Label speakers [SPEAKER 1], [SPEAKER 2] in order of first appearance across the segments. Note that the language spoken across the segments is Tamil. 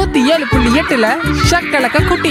[SPEAKER 1] நூத்தி ஏழு புள்ளி எட்டுல ஷக்கலக்க குட்டி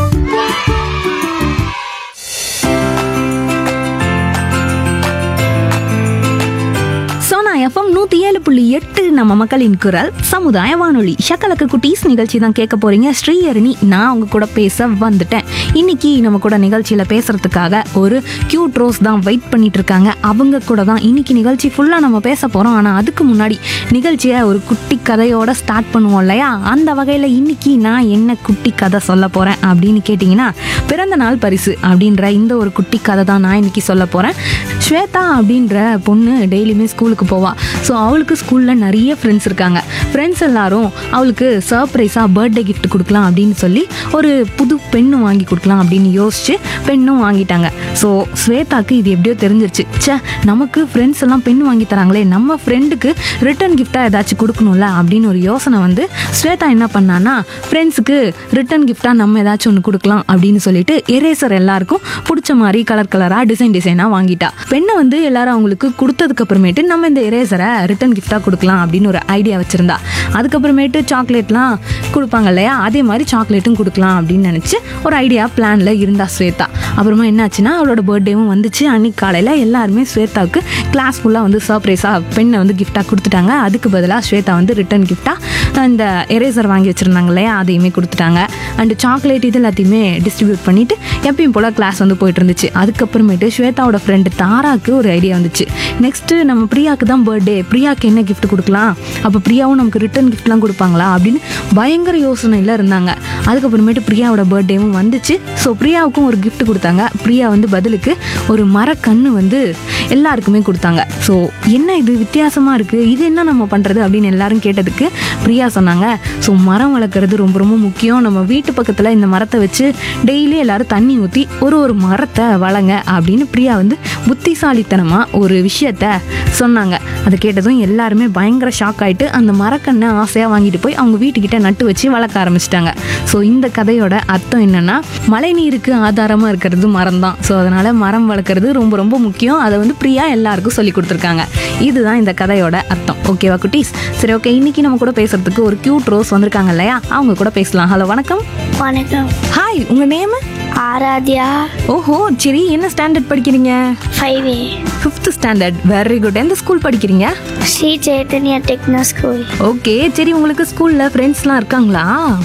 [SPEAKER 2] சோனா எஃப்எம் நூத்தி ஏழு புள்ளி எட்டு நம்ம மக்களின் குரல் சமுதாய வானொலி ஷக்கலக்கு குட்டீஸ் நிகழ்ச்சி தான் கேட்க போறீங்க ஸ்ரீஹரணி நான் அவங்க கூட பேச வந்துட்டேன் இன்னைக்கு நம்ம கூட நிகழ்ச்சியில பேசுறதுக்காக ஒரு கியூட் ரோஸ் தான் வெயிட் பண்ணிட்டு இருக்காங்க அவங்க கூட தான் இன்னைக்கு நிகழ்ச்சி ஃபுல்லா நம்ம பேச போறோம் ஆனா அதுக்கு முன்னாடி நிகழ்ச்சியை ஒரு குட்டி கதையோட ஸ்டார்ட் பண்ணுவோம் இல்லையா அந்த வகையில இன்னைக்கு நான் என்ன குட்டி கதை சொல்ல போறேன் அப்படின்னு கேட்டிங்கன்னா பிறந்த நாள் பரிசு அப்படின்ற இந்த ஒரு குட்டி கதை தான் நான் இன்னைக்கு சொல்ல போறேன் ஸ்வேதா அப்படின்ற பொண்ணு டெய்லியுமே ஸ்கூலுக்கு போவா ஸோ அவளுக்கு ஸ்கூலில் நிறைய ஃப்ரெண்ட்ஸ் இருக்காங்க ஃப்ரெண்ட்ஸ் எல்லாரும் அவளுக்கு சர்ப்ரைஸாக பர்த்டே gift கொடுக்கலாம் அப்படின்னு சொல்லி ஒரு புது பெண்ணு வாங்கி கொடுக்கலாம் அப்படின்னு யோசிச்சு பெண்ணும் வாங்கிட்டாங்க ஸோ ஸ்வேதாக்கு இது எப்படியோ தெரிஞ்சிருச்சு ச்சே நமக்கு ஃப்ரெண்ட்ஸ் எல்லாம் பெண் வாங்கி தராங்களே நம்ம ஃப்ரெண்டுக்கு ரிட்டர்ன் கிஃப்டாக ஏதாச்சும் கொடுக்கணும்ல அப்படின்னு ஒரு யோசனை வந்து ஸ்வேதா என்ன பண்ணான்னா ஃப்ரெண்ட்ஸுக்கு ரிட்டர்ன் கிஃப்டாக நம்ம ஏதாச்சும் ஒன்று கொடுக்கலாம் அப்படின்னு சொல்லிட்டு எரேசர் எல்லாருக்கும் பிடிச்ச மாதிரி கலர் கலராக டிசைன் டிசைனாக வாங்கிட்டா பெண்ணை வந்து எல்லாரும் அவங்களுக்கு கொடுத்ததுக்கு அப்புறமேட்டு நம்ம இந்த எரேசரை ரிட்டர்ன் கிஃப்டாக கொடுக்கலாம் அப்படின்னு ஒரு ஐடியா வச்சிருந்தா அதுக்கப்புறமேட்டு சாக்லேட்லாம் கொடுப்பாங்க இல்லையா அதே மாதிரி சாக்லேட்டும் கொடுக்கலாம் அப்படின்னு நினச்சி ஒரு ஐடியா பிளானில் இருந்தா ஸ்வேதா அப்புறமா என்னாச்சுன்னா அவளோட பர்த்டேவும் வந்துச்சு அன்னைக்கு காலையில் எல்லாருமே ஸ்வேதாவுக்கு கிளாஸ் ஃபுல்லாக வந்து சர்ப்ரைஸாக பெண்ணை வந்து கிஃப்டாக கொடுத்துட்டாங்க அதுக்கு பதிலாக ஸ்வேதா வந்து ரிட்டர்ன் கிஃப்டாக இந்த எரேசர் வாங்கி வச்சுருந்தாங்க இல்லையா அதையுமே கொடுத்துட்டாங்க அண்டு சாக்லேட் இது எல்லாத்தையுமே டிஸ்ட்ரிபியூட் பண்ணிவிட்டு எப்பயும் போல் கிளாஸ் வந்து போயிட்டு இருந்துச்சு அதுக்கப்புறமேட்டு ஸ்வேதாவோட ஃப்ரெண்டு தாராக்கு ஒரு ஐடியா வந்துச்சு நெக்ஸ்ட்டு நம்ம பிரியாக்கு தான் பர்த்டே பிரியாக்கு என்ன gift கொடுக்கலாம் அப்போ பிரியாவும் நமக்கு ரிட்டர்ன் கிஃப்ட்லாம் கொடுப்பாங்களா அப்படின்னு பயங்கர யோசனையில் இருந்தாங்க அதுக்கப்புறமேட்டு பிரியாவோட பர்த்டேவும் வந்துச்சு ஸோ பிரியாவுக்கும் ஒரு gift கொடுத்தாங்க பிரியா வந்து பதிலுக்கு ஒரு மரக்கன்று வந்து எல்லாருக்குமே கொடுத்தாங்க ஸோ என்ன இது வித்தியாசமாக இருக்குது இது என்ன நம்ம பண்ணுறது அப்படின்னு எல்லாரும் கேட்டதுக்கு பிரியா சொன்னாங்க ஸோ மரம் வளர்க்குறது ரொம்ப ரொம்ப முக்கியம் நம்ம வீட்டு பக்கத்தில் இந்த மரத்தை வச்சு டெய்லி எல்லாரும் தண்ணி ஊற்றி ஒரு ஒரு மரத்தை வளங்க அப்படின்னு பிரியா வந்து புத்திசாலித்தனமாக ஒரு விஷயத்த சொன்னாங்க அதை கேட்டதும் எல்லாருமே பயங்கர ஷாக் ஆயிட்டு அந்த மரக்கண்ணை ஆசையாக வாங்கிட்டு போய் அவங்க வீட்டுக்கிட்ட நட்டு வச்சு வளர்க்க ஆரம்பிச்சிட்டாங்க ஸோ இந்த கதையோட அர்த்தம் என்னன்னா மழை நீருக்கு ஆதாரமாக இருக்கிறது மரம் தான் ஸோ அதனால மரம் வளர்க்குறது ரொம்ப ரொம்ப முக்கியம் அதை வந்து பிரியா எல்லாருக்கும் சொல்லி கொடுத்துருக்காங்க இதுதான் இந்த கதையோட அர்த்தம் ஓகேவா குட்டீஸ் சரி ஓகே இன்னைக்கு நம்ம கூட பேசுறதுக்கு ஒரு கியூட் ரோஸ் வந்திருக்காங்க இல்லையா அவங்க கூட பேசலாம் ஹலோ வணக்கம்
[SPEAKER 3] வணக்கம்
[SPEAKER 2] ஹாய் உங்க நேம்
[SPEAKER 3] ஆராத்யா
[SPEAKER 2] ஓஹோ சரி என்ன ஸ்டாண்டர்ட் படிக்கிறீங்க
[SPEAKER 3] five A
[SPEAKER 2] fifth standard very good எந்த ஸ்கூல் படிக்கிறீங்க
[SPEAKER 3] Sri Chaitanya techno school
[SPEAKER 2] okay சரி உங்களுக்கு ஸ்கூல்ல ஃப்ரெண்ட்ஸ்லாம் இருக்காங்களா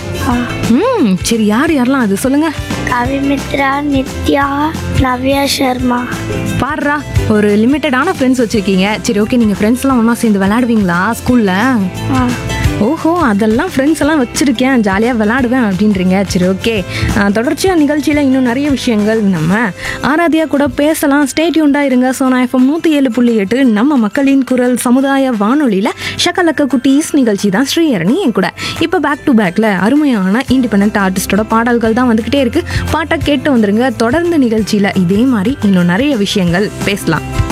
[SPEAKER 2] ம் சரி யார் யாரெல்லாம் அது சொல்லுங்க
[SPEAKER 3] கவிமித்ரா நித்யா நவ்யா சர்மா
[SPEAKER 2] பாருடா ஒரு லிமிட்டடான ஃப்ரெண்ட்ஸ் வச்சிருக்கீங்க சரி ஓகே நீங்க ஃப்ரெண்ட்ஸ்லாம் ஒன்றா சேர்ந்து விளையாடுவீங்களா ஸ்கூல்ல
[SPEAKER 3] ஆ,
[SPEAKER 2] ஓஹோ அதெல்லாம் ஃப்ரெண்ட்ஸ் எல்லாம் வச்சிருக்கேன் ஜாலியாக விளையாடுவேன் அப்படின்றீங்க சரி ஓகே தொடர்ச்சியாக நிகழ்ச்சியில் இன்னும் நிறைய விஷயங்கள் நம்ம ஆராதியா கூட பேசலாம் ஸ்டேட்யூண்டா இருங்க சோனா எஃப்எம் நூற்றி ஏழு புள்ளி எட்டு நம்ம மக்களின் குரல் சமுதாய வானொலியில் ஷக்கலக்க குட்டீஸ் நிகழ்ச்சி தான் ஸ்ரீஹரணி என் கூட இப்போ பேக் டு பேக்கில் அருமையான இண்டிபெண்ட் ஆர்டிஸ்டோட பாடல்கள் தான் வந்துக்கிட்டே இருக்கு பாட்டை கேட்டு வந்துருங்க தொடர்ந்து நிகழ்ச்சியில் இதே மாதிரி இன்னும் நிறைய விஷயங்கள் பேசலாம்